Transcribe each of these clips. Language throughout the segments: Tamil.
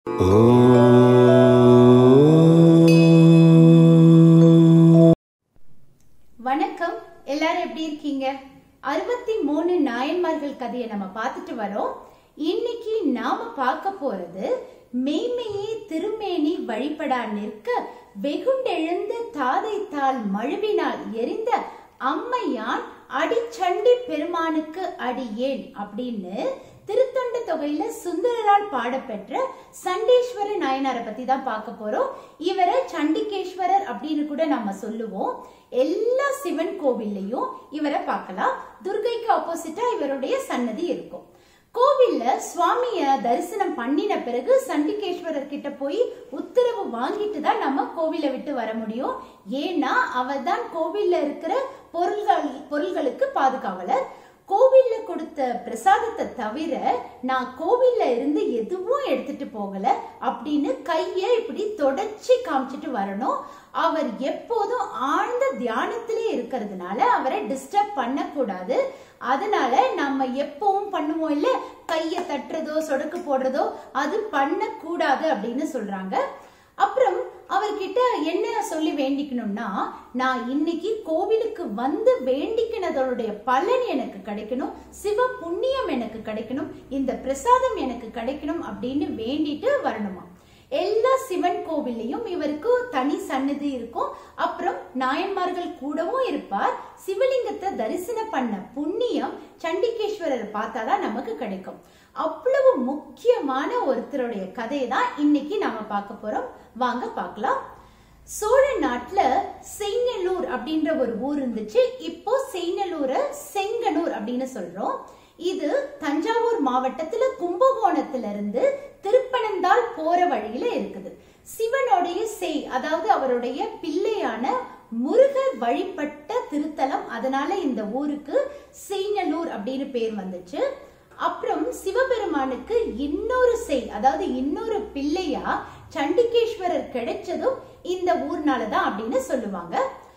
வணக்கம் எல்லாரும் எப்படி இருக்கீங்க அறுபத்தி மூணு நாயன்மார்கள் கதையை நம்ம பார்த்துட்டு வரோம் இன்னைக்கு நாம பார்க்க போறது மெய்மையே திருமேனி வழிபடா நிற்க வெகுண்டெழுந்த தாதை தாள் மழுவினால் எரிந்த அம்மையான் அடிச்சண்டி பெருமானுக்கு அடியேன் அப்படின்னு திருத்தொண்ட தொகையில சுந்தரரால் பாடப்பெற்ற சண்டேஸ்வர நாயனாரை பத்தி தான் பார்க்க போறோம் இவரை சண்டிகேஸ்வரர் அப்படின்னு கூட நம்ம சொல்லுவோம் எல்லா சிவன் கோவில்லையும் இவரை பார்க்கலாம் துர்கைக்கு ஆப்போசிட்டா இவருடைய சன்னதி இருக்கும் கோவில்ல சுவாமிய தரிசனம் பண்ணின பிறகு சண்டிகேஸ்வரர் கிட்ட போய் உத்தரவு வாங்கிட்டு தான் நம்ம கோவிலை விட்டு வர முடியும் ஏன்னா அவர் தான் கோவில்ல இருக்கிற பொருள்கள் பொருள்களுக்கு பாதுகாவலர் கோவில்ல கொடுத்த பிரசாதத்தை தவிர நான் கோவில்ல இருந்து எதுவும் எடுத்துட்டு போகல அப்படின்னு கைய இப்படி தொடச்சி காமிச்சிட்டு வரணும் அவர் எப்போதும் ஆழ்ந்த தியானத்திலே இருக்கிறதுனால அவரை டிஸ்டர்ப் பண்ணக்கூடாது அதனால நம்ம எப்பவும் பண்ணுவோம் இல்ல கைய தட்டுறதோ சொடக்கு போடுறதோ அது பண்ணக்கூடாது அப்படின்னு சொல்றாங்க அப்புறம் அவர்கிட்ட என்ன சொல்லி வேண்டிக்கணும்னா நான் இன்னைக்கு கோவிலுக்கு வந்து வேண்டிக்கினதோடைய பலன் எனக்கு கிடைக்கணும் சிவ புண்ணியம் எனக்கு கிடைக்கணும் இந்த பிரசாதம் எனக்கு கிடைக்கணும் அப்படின்னு வேண்டிட்டு வரணுமா எல்லா சிவன் கோவில்லையும் இவருக்கு தனி சன்னதி இருக்கும் அப்புறம் நாயன்மார்கள் கூடவும் இருப்பார் சிவலிங்கத்தை தரிசனம் பண்ண புண்ணியம் சண்டிகேஸ்வரர் பார்த்தாதான் நமக்கு கிடைக்கும் அவ்வளவு முக்கியமான ஒருத்தருடைய கதையை தான் இன்னைக்கு நாம பார்க்க போறோம் வாங்க பார்க்கலாம் சோழ நாட்டுல செங்கனூர் அப்படின்ற ஒரு ஊர் இருந்துச்சு இப்போ செங்கனூரை செங்கனூர் அப்படின்னு சொல்றோம் இது தஞ்சாவூர் மாவட்டத்துல கும்பகோணத்துல இருந்து திருப்பனந்தாள் போற வழியில இருக்குது சிவனுடைய செய் அதாவது அவருடைய பிள்ளையான முருகர் வழிபட்ட திருத்தலம் அதனால இந்த ஊருக்கு செய்நல்லூர் அப்படின்னு பேர் வந்துச்சு அப்புறம் சிவபெருமானுக்கு இன்னொரு செய் அதாவது இன்னொரு பிள்ளையா சண்டிகேஸ்வரர் கிடைச்சதும் இந்த ஊர்னாலதான் அப்படின்னு சொல்லுவாங்க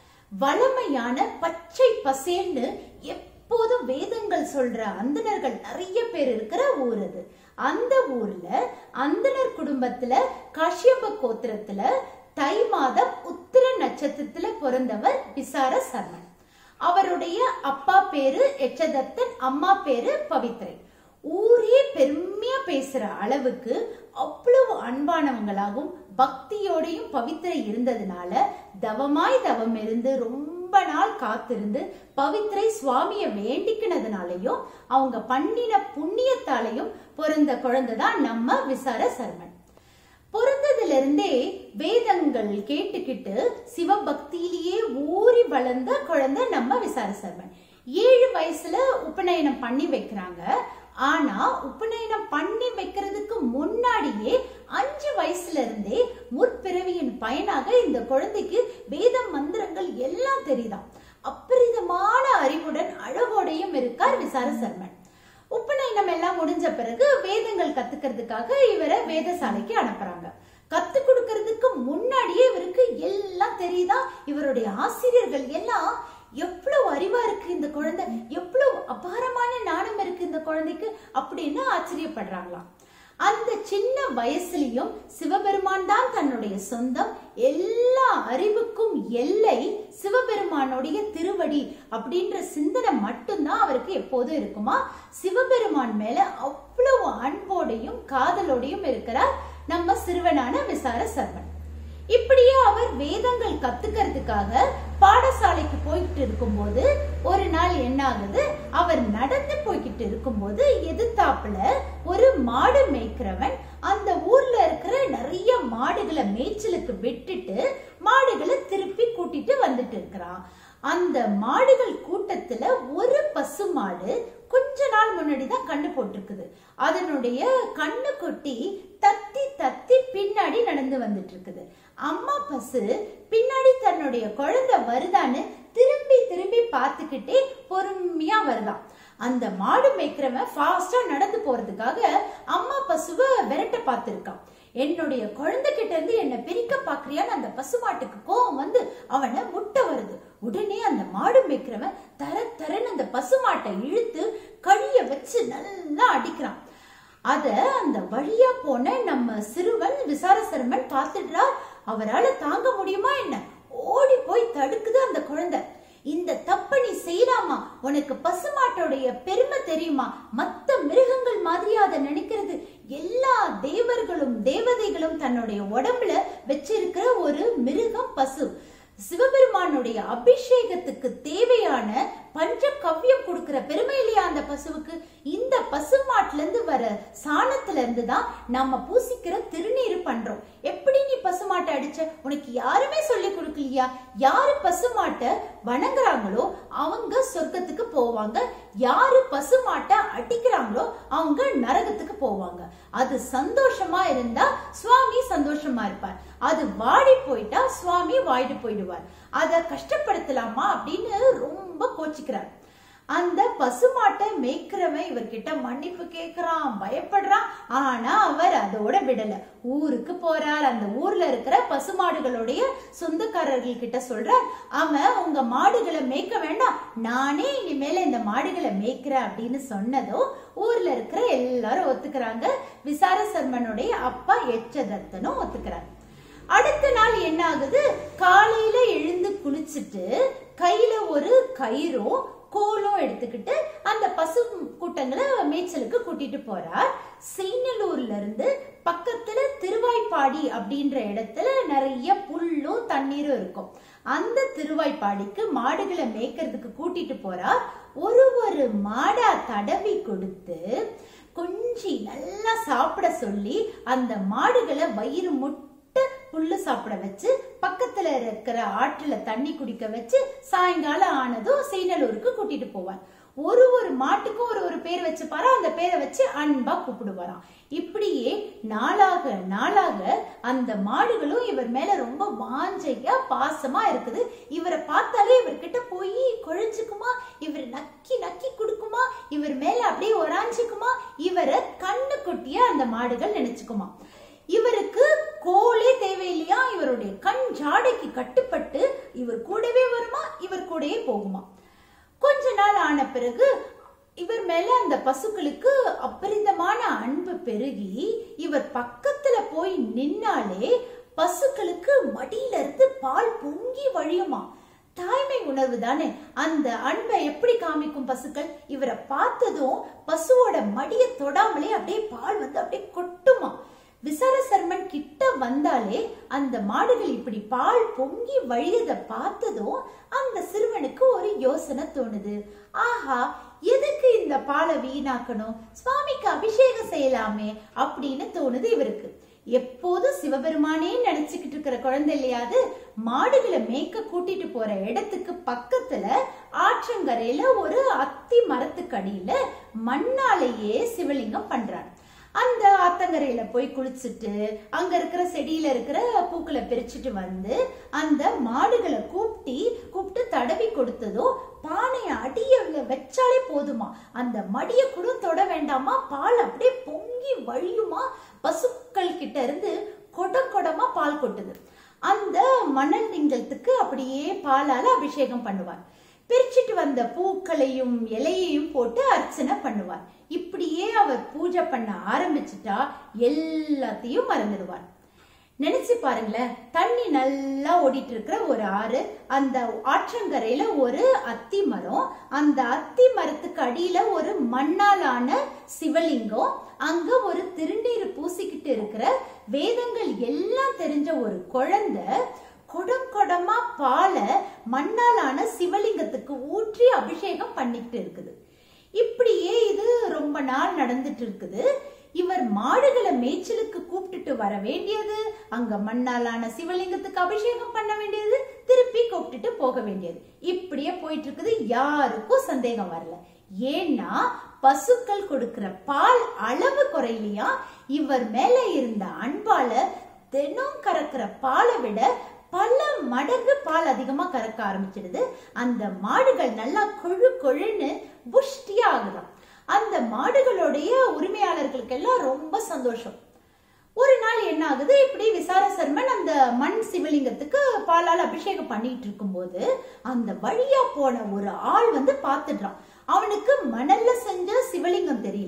வளமையான பச்சை பசேன்னு எப்போதும் வேதங்கள் சொல்ற அந்தணர்கள் நிறைய பேர் இருக்கிற ஊர் அது அந்த ஊர்ல அந்தணர் குடும்பத்துல காஷ்யப கோத்திரத்துல தை மாதம் உத்திர நட்சத்திரத்துல பிறந்தவர் விசார சர்மன் அவருடைய அப்பா பேரு எச்சதத்தன் அம்மா பேரு பவித்ரை ஊரே பெருமையா பேசுற அளவுக்கு அவ்வளவு அன்பானவங்களாகவும் பக்தியோடையும் பவித்ரை இருந்ததுனால தவமாய் தவம் இருந்து ரொம்ப நாள் காத்திருந்து பவித்ரை சுவாமிய வேண்டிக்கினதுனாலையும் அவங்க பண்ணின புண்ணியத்தாலையும் பிறந்த குழந்தை தான் நம்ம விசார சர்மன் பிறந்ததுல இருந்தே வேதங்கள் கேட்டுக்கிட்டு சிவபக்தியிலேயே ஊறி வளர்ந்த குழந்தை நம்ம விசார சர்மன் ஏழு வயசுல உபநயனம் பண்ணி வைக்கிறாங்க ஆனா உபநயனம் பண்ணி வைக்கிறதுக்கு முன்னாடியே அஞ்சு வயசுல இருந்தே முற்பிறவியின் பயனாக இந்த குழந்தைக்கு வேத மந்திரங்கள் எல்லாம் தெரியுதாம் அப்பரிதமான அறிவுடன் அழகோடையும் இருக்கார் விசார சர்மன் உபநயனம் எல்லாம் முடிஞ்ச பிறகு வேதங்கள் கத்துக்கிறதுக்காக இவரை வேதசாலைக்கு அனுப்புறாங்க கத்து கொடுக்கறதுக்கு முன்னாடியே இவருக்கு எல்லாம் தெரியுதா இவருடைய ஆசிரியர்கள் எல்லாம் எவ்வளவு அறிவா இருக்கு இந்த குழந்தை எவ்வளவு அபாரமான நாணம் இருக்கு இந்த குழந்தைக்கு அப்படின்னு ஆச்சரியப்படுறாங்களாம் அந்த சின்ன வயசுலயும் சிவபெருமான் தான் தன்னுடைய சொந்தம் எல்லா அறிவுக்கும் எல்லை சிவபெருமானுடைய திருவடி அப்படின்ற சிந்தனை மட்டும்தான் அவருக்கு எப்போதும் இருக்குமா சிவபெருமான் மேல அவ்வளவு அன்போடையும் காதலோடையும் இருக்கிறார் நம்ம சிறுவனான விசார சர்வன் இப்படியே அவர் வேதங்கள் கத்துக்கிறதுக்காக பாடசாலைக்கு போய்கிட்டு இருக்கும்போது ஒரு நாள் என்ன ஆகுது அவர் நடந்து போய்கிட்டு இருக்கும்போது எதிர்த்தாப்புல ஒரு மாடு மேய்க்கிறவன் அந்த ஊர்ல இருக்கிற நிறைய மாடுகளை மேய்ச்சலுக்கு விட்டுட்டு மாடுகளை திருப்பி கூட்டிட்டு வந்துட்டு இருக்கிறான் அந்த மாடுகள் கூட்டத்துல ஒரு பசு மாடு கொஞ்ச நாள் முன்னாடி தான் கண்ணு போட்டிருக்குது அதனுடைய கண்ணு கொட்டி தத்தி தத்தி பின்னாடி நடந்து வந்துட்டு இருக்குது அம்மா பசு பின்னாடி தன்னுடைய குழந்தை வருதான்னு திரும்பி திரும்பி பார்த்துக்கிட்டே பொறுமையா வருதான் அந்த மாடு மேய்க்கிறவன் ஃபாஸ்டா நடந்து போறதுக்காக அம்மா பசுவை விரட்ட பார்த்திருக்கான் என்னுடைய குழந்தைகிட்ட இருந்து என்ன பிரிக்க பாக்குறியான்னு அந்த பசுமாட்டுக்கு கோவம் வந்து அவனை முட்டை வருது உடனே அந்த மாடு மேய்க்கிறவன் தர தரன்னு அந்த பசுமாட்டை இழுத்து கழிய வச்சு நல்லா அடிக்கிறான் அத அந்த வழியா போன நம்ம சிறுவன் விசாரசர்மன் பார்த்துடுறார் அவரால தாங்க முடியுமா என்ன ஓடி போய் தடுக்குது அந்த குழந்தை இந்த தப்ப நீ செய்யலாமா உனக்கு பசுமாட்டோடைய பெருமை தெரியுமா மத்த மிருகங்கள் மாதிரி அதை நினைக்கிறது எல்லா தேவர்களும் தேவதைகளும் தன்னுடைய உடம்புல வச்சிருக்கிற ஒரு மிருகம் பசு சிவபெருமானுடைய அபிஷேகத்துக்கு தேவையான பஞ்ச கவ்யம் கொடுக்கிற பெருமை இல்லையா அந்த பசுவுக்கு இந்த பசுமாட்டுல இருந்து வர சாணத்துல இருந்து தான் நம்ம பூசிக்கிற திருநீர் பண்றோம் எப்படி நீ பசுமாட்டை அடிச்ச உனக்கு யாருமே சொல்லி கொடுக்கலையா யாரு பசுமாட்டை வணங்குறாங்களோ அவங்க சொர்க்கத்துக்கு போவாங்க யாரு பசுமாட்டை அடிக்கிறாங்களோ அவங்க நரகத்துக்கு போவாங்க அது சந்தோஷமா இருந்தா சுவாமி சந்தோஷமா இருப்பார் அது வாடி போயிட்டா சுவாமி வாடி போயிடுவார் அத கஷ்டப்படுத்தலாமா அப்படின்னு ரொம்ப கோச்சிக்கிறார் அந்த பசுமாட்டை மேய்க்கிறவன் இவர்கிட்ட மன்னிப்பு கேக்குறான் பயப்படுறான் ஆனா அவர் அதோட விடல ஊருக்கு போறார் அந்த ஊர்ல இருக்கிற பசுமாடுகளுடைய சொந்தக்காரர்கள் கிட்ட சொல்றார் அவன் உங்க மாடுகளை மேய்க்க வேண்டாம் நானே இனிமேல இந்த மாடுகளை மேய்க்கிறேன் அப்படின்னு சொன்னதும் ஊர்ல இருக்கிற எல்லாரும் ஒத்துக்கிறாங்க விசார சர்மனுடைய அப்பா எச்சதத்தனும் ஒத்துக்கிறார் அடுத்த நாள் என்ன ஆகுது காலையில எழுந்து குளிச்சுட்டு கையில ஒரு கயிறும் கோலும் எடுத்துக்கிட்டு அந்த பசு கூட்டங்களை மேய்ச்சலுக்கு கூட்டிட்டு போறார் செய்நல்லூர்ல இருந்து பக்கத்துல திருவாய்ப்பாடி அப்படின்ற இடத்துல நிறைய புல்லும் தண்ணீரும் இருக்கும் அந்த திருவாய்ப்பாடிக்கு மாடுகளை மேய்க்கிறதுக்கு கூட்டிட்டு போறார் ஒரு ஒரு மாடா தடவி கொடுத்து கொஞ்சி நல்லா சாப்பிட சொல்லி அந்த மாடுகளை வயிறு முட்டை புல்லு சாப்பிட வச்சு பக்கத்துல இருக்கிற ஆற்றுல தண்ணி குடிக்க வச்சு சாயங்காலம் ஆனதும் சீனலூருக்கு கூட்டிட்டு போவார் ஒரு ஒரு மாட்டுக்கும் ஒரு ஒரு பேர் வச்சுப்பாரா அந்த பேரை வச்சு அன்பா கூப்பிடுவாராம் இப்படியே நாளாக நாளாக அந்த மாடுகளும் இவர் மேல ரொம்ப வாஞ்சையா பாசமா இருக்குது இவரை பார்த்தாலே இவர்கிட்ட போய் குழைஞ்சுக்குமா இவர் நக்கி நக்கி கொடுக்குமா இவர் மேல அப்படியே ஒராஞ்சுக்குமா இவரை கண்ணு குட்டியா அந்த மாடுகள் நினைச்சுக்குமா இவருக்கு கோலே தேவையில்லையா இவருடைய கண் ஜாடைக்கு கட்டுப்பட்டு இவர் கூடவே வருமா இவர் கூடயே போகுமா கொஞ்ச நாள் ஆன பிறகு இவர் மேல அந்த பசுக்களுக்கு அபரிதமான அன்பு பெருகி இவர் பக்கத்துல போய் நின்னாலே பசுக்களுக்கு மடியில இருந்து பால் பொங்கி வழியுமா தாய்மை உணர்வு தானே அந்த அன்பை எப்படி காமிக்கும் பசுக்கள் இவரை பார்த்ததும் பசுவோட மடியை தொடாமலே அப்படியே பால் வந்து அப்படியே கொட்டுமா விசார சர்மன் கிட்ட வந்தாலே அந்த மாடுகள் இப்படி பால் பொங்கி வழியத பார்த்ததும் அந்த சிறுவனுக்கு ஒரு யோசனை தோணுது ஆஹா எதுக்கு இந்த பாலை வீணாக்கணும் சுவாமிக்கு அபிஷேகம் செய்யலாமே அப்படின்னு தோணுது இவருக்கு எப்போதும் சிவபெருமானே நினைச்சுக்கிட்டு இருக்கிற குழந்தை இல்லையாது மாடுகளை மேய்க்க கூட்டிட்டு போற இடத்துக்கு பக்கத்துல ஆற்றங்கரையில ஒரு அத்தி மரத்துக்கு அடியில மண்ணாலேயே சிவலிங்கம் பண்றார் அந்த ஆத்தங்கரையில போய் குளிச்சுட்டு அங்க இருக்கிற செடியில இருக்கிற பூக்களை பிரிச்சுட்டு வந்து அந்த மாடுகளை கூப்பிட்டு கூப்பிட்டு தடவி கொடுத்ததோ பானைய அடிய வச்சாலே போதுமா அந்த மடிய கூட தொட வேண்டாமா பால் அப்படியே பொங்கி வழியுமா பசுக்கள் கிட்ட இருந்து கொடம் கொடமா பால் கொட்டுது அந்த மணல் லிங்கத்துக்கு அப்படியே பாலால அபிஷேகம் பண்ணுவார் பிரிச்சுட்டு வந்த பூக்களையும் இலையையும் போட்டு அர்ச்சனை பண்ணுவார் இப்படியே அவர் பூஜை பண்ண ஆரம்பிச்சுட்டா எல்லாத்தையும் மறந்துடுவார் நினைச்சு பாருங்களேன் தண்ணி நல்லா ஓடிட்டு இருக்கிற ஒரு ஆறு அந்த ஆற்றங்கரையில ஒரு அத்தி மரம் அந்த அத்தி மரத்துக்கு அடியில ஒரு மண்ணாலான சிவலிங்கம் அங்க ஒரு திருநீர் பூசிக்கிட்டு இருக்கிற வேதங்கள் எல்லாம் தெரிஞ்ச ஒரு குழந்தை கொடம் கொடமா பாலை மண்ணாலான சிவலிங்கத்துக்கு ஊற்றி அபிஷேகம் பண்ணிக்கிட்டு இருக்குது இப்படியே இது ரொம்ப நாள் நடந்துட்டு இருக்குது இவர் மாடுகளை மேய்ச்சலுக்கு கூப்பிட்டுட்டு வர வேண்டியது அங்க மண்ணாலான சிவலிங்கத்துக்கு அபிஷேகம் பண்ண வேண்டியது திருப்பி கூப்பிட்டுட்டு போக வேண்டியது இப்படியே போயிட்டு இருக்குது யாருக்கும் சந்தேகம் வரல ஏன்னா பசுக்கள் கொடுக்கிற பால் அளவு குறையிலையா இவர் மேல இருந்த அன்பால தினம் கறக்கிற பாலை விட பல மடங்கு பால் அதிகமா கறக்க ஆரம்பிச்சிடுது அந்த மாடுகள் நல்லா கொழு கொழுன்னு புஷ்டியா ஆகுதாம் அந்த மாடுகளுடைய உரிமையாளர்களுக்கு எல்லாம் ரொம்ப சந்தோஷம் ஒரு நாள் என்ன ஆகுது இப்படி விசார சர்மன் அந்த மண் சிவலிங்கத்துக்கு பாலால் அபிஷேகம் பண்ணிட்டு இருக்கும்போது அந்த வழியா போன ஒரு ஆள் வந்து பார்த்துடுறான் அவனுக்கு மணல்ல செஞ்ச சிவலிங்கம் தெரியல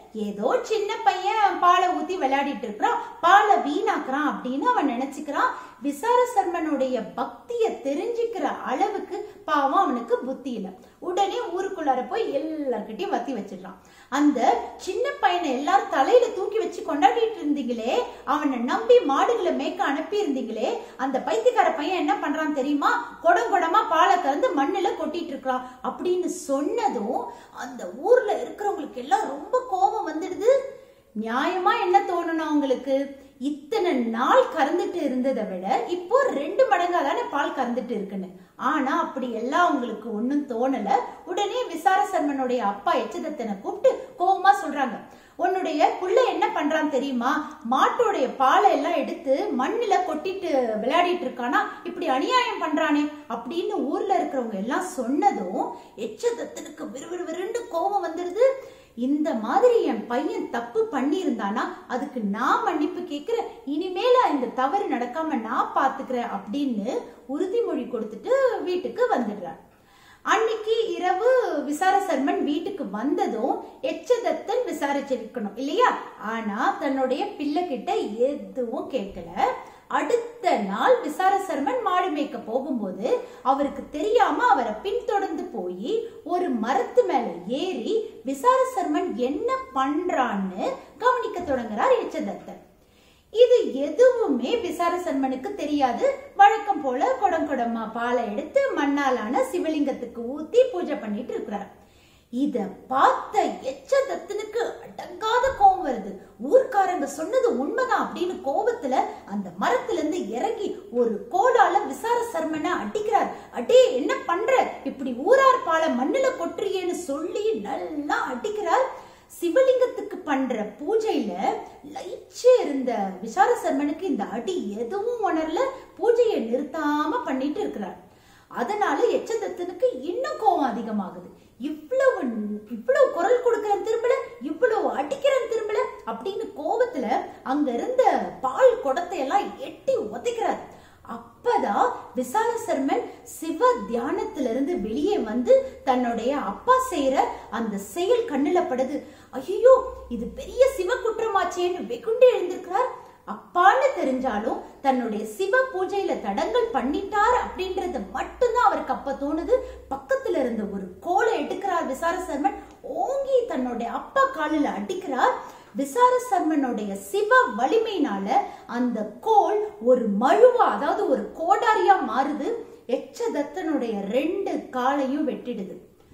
ஏதோ சின்ன பையன் பாலை ஊத்தி விளையாடிட்டு இருக்கிறான் பாலை வீணாக்குறான் அப்படின்னு அவன் நினைச்சுக்கிறான் விசார சர்மனுடைய பக்திய தெரிஞ்சுக்கிற அளவுக்கு பாவம் அவனுக்கு புத்தி இல்லை உடனே ஊருக்குள்ளார போய் எல்லார்கிட்டயும் வத்தி வச்சிடுறான் அந்த சின்ன பையனை எல்லாரும் தலையில தூக்கி வச்சு கொண்டாடிட்டு இருந்தீங்களே அவனை நம்பி மாடுகளை மேய்க்க அனுப்பி இருந்தீங்களே அந்த பைத்தியக்கார பையன் என்ன பண்றான் தெரியுமா குடம் குடமா பாலை கறந்து மண்ணுல கொட்டிட்டு இருக்கிறான் அப்படின்னு சொன்னதும் அந்த ஊர்ல இருக்கிறவங்களுக்கு எல்லாம் ரொம்ப கோபம் வந்துடுது நியாயமா என்ன தோணணும் அவங்களுக்கு இத்தனை நாள் கறந்துட்டு இருந்ததை விட இப்போ ரெண்டு மடங்கா தானே பால் கறந்துட்டு இருக்குன்னு ஆனா அப்படி எல்லாம் அவங்களுக்கு ஒன்னும் தோணல உடனே விசார சர்மனுடைய அப்பா எச்சதத்தனை கூப்பிட்டு கோவமா சொல்றாங்க உன்னுடைய புள்ள என்ன பண்றான் தெரியுமா மாட்டோடைய பாலை எல்லாம் எடுத்து மண்ணுல கொட்டிட்டு விளையாடிட்டு இருக்கானா இப்படி அநியாயம் பண்றானே அப்படின்னு ஊர்ல இருக்கிறவங்க எல்லாம் சொன்னதும் எச்சதத்தனுக்கு விறுவிறுவிறுன்னு கோபம் வந்துடுது இந்த மாதிரி என் பையன் தப்பு பண்ணியிருந்தானா அதுக்கு நான் மன்னிப்பு கேட்கிறேன் இனிமேல இந்த தவறு நடக்காம நான் பாத்துக்கிறேன் அப்படின்னு உறுதிமொழி கொடுத்துட்டு வீட்டுக்கு வந்துடுறார் அன்னைக்கு இரவு விசார சர்மன் வீட்டுக்கு வந்ததும் எச்சதத்தன் விசாரிச்சிருக்கணும் இல்லையா ஆனா தன்னுடைய பிள்ளை கிட்ட எதுவும் கேட்கல அடுத்த நாள் விசார சர்மன் மாடு மேய்க்க போகும்போது அவருக்கு தெரியாம அவரை பின்தொடர்ந்து போய் ஒரு மரத்து மேல ஏறி விசார சர்மன் என்ன பண்றான்னு கவனிக்க தொடங்குறார் எச்சதத்தன் இது எதுவுமே விசார சர்மனுக்கு தெரியாது வழக்கம் போல குடம் குடமா பாலை எடுத்து மண்ணாலான சிவலிங்கத்துக்கு ஊத்தி பூஜை பண்ணிட்டு இருக்கிறார் இத பார்த்த எச்சதத்தனுக்கு அடங்காத கோபம் வருது ஊர்க்காரங்க சொன்னது உண்மைதான் அப்படின்னு கோபத்துல அந்த மரத்துல இருந்து இறங்கி ஒரு கோடால விசார சர்மனை அடிக்கிறார் அடே என்ன பண்ற இப்படி ஊரார் பாலை மண்ணுல கொட்டுறியேன்னு சொல்லி நல்லா அடிக்கிறார் சிவலிங்கத்துக்கு பண்ற பூஜையில லயிச்சு இருந்த விசார சர்மனுக்கு இந்த அடி எதுவும் உணரல பூஜையை நிறுத்தாம பண்ணிட்டு இருக்கிறார் அதனால எச்சதத்தனுக்கு இன்னும் கோபம் அதிகமாகுது இவ்வளவு இவ்வளவு குரல் கொடுக்கிறேன் திரும்பல இவ்வளவு அடிக்கிறேன் திரும்பல அப்படின்னு கோபத்துல அங்க இருந்த பால் குடத்தை எல்லாம் எட்டி உதைக்கிறார் அப்பதான் விசால சர்மன் சிவ தியானத்திலிருந்து வெளியே வந்து தன்னுடைய அப்பா செய்யற அந்த செயல் கண்ணுல படுது ஐயோ இது பெரிய சிவ குற்றமாச்சேன்னு வெகுண்டு எழுந்திருக்கிறார் அப்பான்னு தெரிஞ்சாலும் தன்னுடைய சிவ பூஜையில தடங்கள் பண்ணிட்டார் அப்படின்றது மட்டும்தான் அவருக்கு அப்ப தோணுது பக்கத்துல இருந்த ஒரு கோலை எடுக்கிறார் விசார சர்மன் ஓங்கி தன்னுடைய அப்பா காலில் அடிக்கிறார் விசார சர்மனுடைய சிவ வலிமையினால அந்த கோல் ஒரு மழுவா அதாவது ஒரு கோடாரியா மாறுது எச்சதத்தனுடைய ரெண்டு காலையும் வெட்டிடுது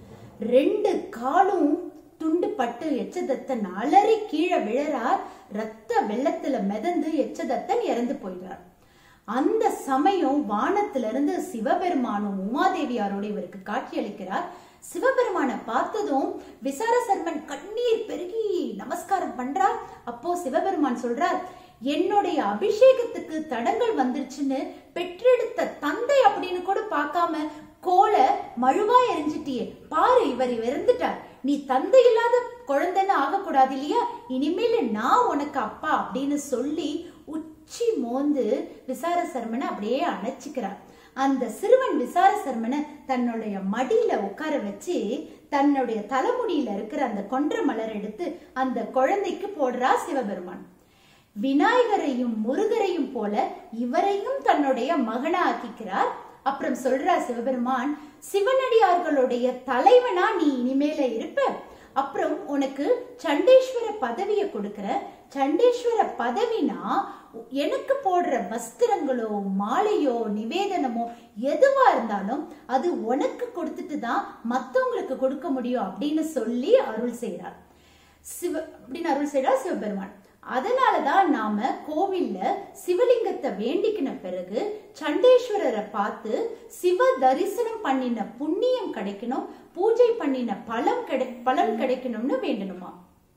ரெண்டு காலும் துண்டு பட்டு எச்சதத்தன் அலறி கீழே விழறார் ரத்த வெள்ளத்துல மிதந்து எச்சதத்தன் இறந்து போயிடுறார் அந்த சமயம் வானத்திலிருந்து சிவபெருமானும் உமாதேவியாரோட இவருக்கு காட்சியளிக்கிறார் சிவபெருமான பார்த்ததும் விசார சர்மன் கண்ணீர் பெருகி நமஸ்காரம் பண்றார் அப்போ சிவபெருமான் சொல்றார் என்னுடைய அபிஷேகத்துக்கு தடங்கள் வந்துருச்சுன்னு பெற்றெடுத்த தந்தை அப்படின்னு கூட பார்க்காம கோலை மழுவா எரிஞ்சிட்டியே பாரு இவர் இறந்துட்டார் நீ தந்தை இல்லாத குழந்தைன்னு ஆகக்கூடாது இல்லையா இனிமேல் நான் உனக்கு அப்பா அப்படின்னு சொல்லி உச்சி மோந்து விசார சர்மனை அப்படியே அணைச்சிக்கிறார் அந்த சிறுவன் விசார சர்மனை தன்னுடைய மடியில உட்கார வச்சு தன்னுடைய தலைமுடியில இருக்கிற அந்த கொன்ற மலர் எடுத்து அந்த குழந்தைக்கு போடுறா சிவபெருமான் விநாயகரையும் முருகரையும் போல இவரையும் தன்னுடைய மகனா ஆக்கிக்கிறார் அப்புறம் சொல்றார் சிவபெருமான் சிவனடியார்களுடைய தலைவனா நீ இனிமேல இருப்ப அப்புறம் உனக்கு சண்டேஸ்வர பதவிய கொடுக்கிற சண்டேஸ்வர பதவினா எனக்கு போடுற வஸ்திரங்களோ மாலையோ நிவேதனமோ எதுவா இருந்தாலும் அது உனக்கு கொடுத்துட்டு தான் மத்தவங்களுக்கு கொடுக்க முடியும் அப்படின்னு சொல்லி அருள் செய்யறார் சிவ அப்படின்னு அருள் செய்யறார் சிவபெருமான் அதனாலதான் நாம கோவில்ல சிவலிங்கத்தை வேண்டிக்கின பிறகு சண்டேஸ்வரரை பார்த்து சிவ தரிசனம் பண்ணின புண்ணியம் கிடைக்கணும் பூஜை பண்ணின பலம் கிடை பலன் கிடைக்கணும்னு வேண்டணுமா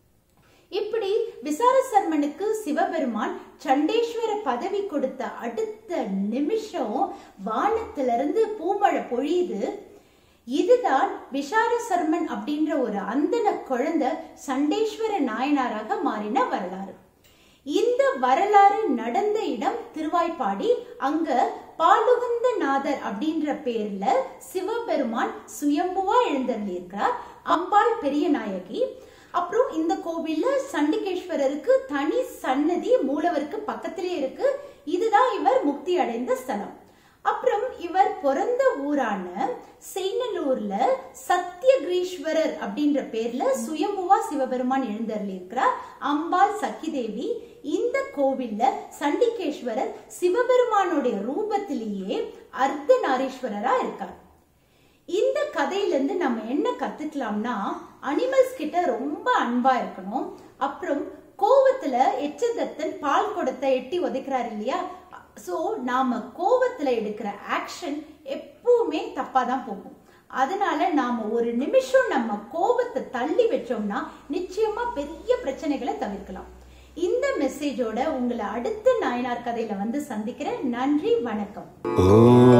இப்படி விசார சர்மனுக்கு சிவபெருமான் சண்டேஸ்வர பதவி கொடுத்த அடுத்த நிமிஷம் வானத்திலிருந்து பூமழை பொழியுது இதுதான் விஷார சர்மன் அப்படின்ற ஒரு அந்தன குழந்தை சண்டேஸ்வர நாயனாராக மாறின வரலாறு இந்த வரலாறு நடந்த இடம் திருவாய்ப்பாடி அங்க பாலுகந்த நாதர் அப்படின்ற பேர்ல சிவபெருமான் சுயம்புவா எழுந்தருளியிருக்கிறார் அம்பாள் பெரிய நாயகி அப்புறம் இந்த கோவில்ல சண்டிகேஸ்வரருக்கு தனி சன்னதி மூலவருக்கு பக்கத்திலே இருக்கு இதுதான் இவர் முக்தி அடைந்த ஸ்தலம் அப்புறம் இவர் பிறந்த ஊரான செய்நல்லூர்ல சத்தியகிரீஸ்வரர் அப்படின்ற பேர்ல சுயம்புவா சிவபெருமான் எழுந்தருளி இருக்கிறார் அம்பாள் சக்கிதேவி இந்த கோவில்ல சண்டிகேஸ்வரர் சிவபெருமானுடைய ரூபத்திலேயே அர்த்தநாரீஸ்வரரா இருக்கார் இந்த கதையில இருந்து நம்ம என்ன கத்துக்கலாம்னா அனிமல்ஸ் கிட்ட ரொம்ப அன்பா இருக்கணும் அப்புறம் கோவத்துல எச்சதத்தன் பால் கொடுத்த எட்டி உதைக்கிறார் இல்லையா சோ நாம கோவத்துல எடுக்கிற ஆக்ஷன் எப்பவுமே தப்பா தான் போகும் அதனால நாம ஒரு நிமிஷம் நம்ம கோபத்தை தள்ளி வச்சோம்னா நிச்சயமா பெரிய பிரச்சனைகளை தவிர்க்கலாம் இந்த மெசேஜோட உங்களை அடுத்த நாயனார் கதையில வந்து சந்திக்கிறேன் நன்றி வணக்கம் ஓம்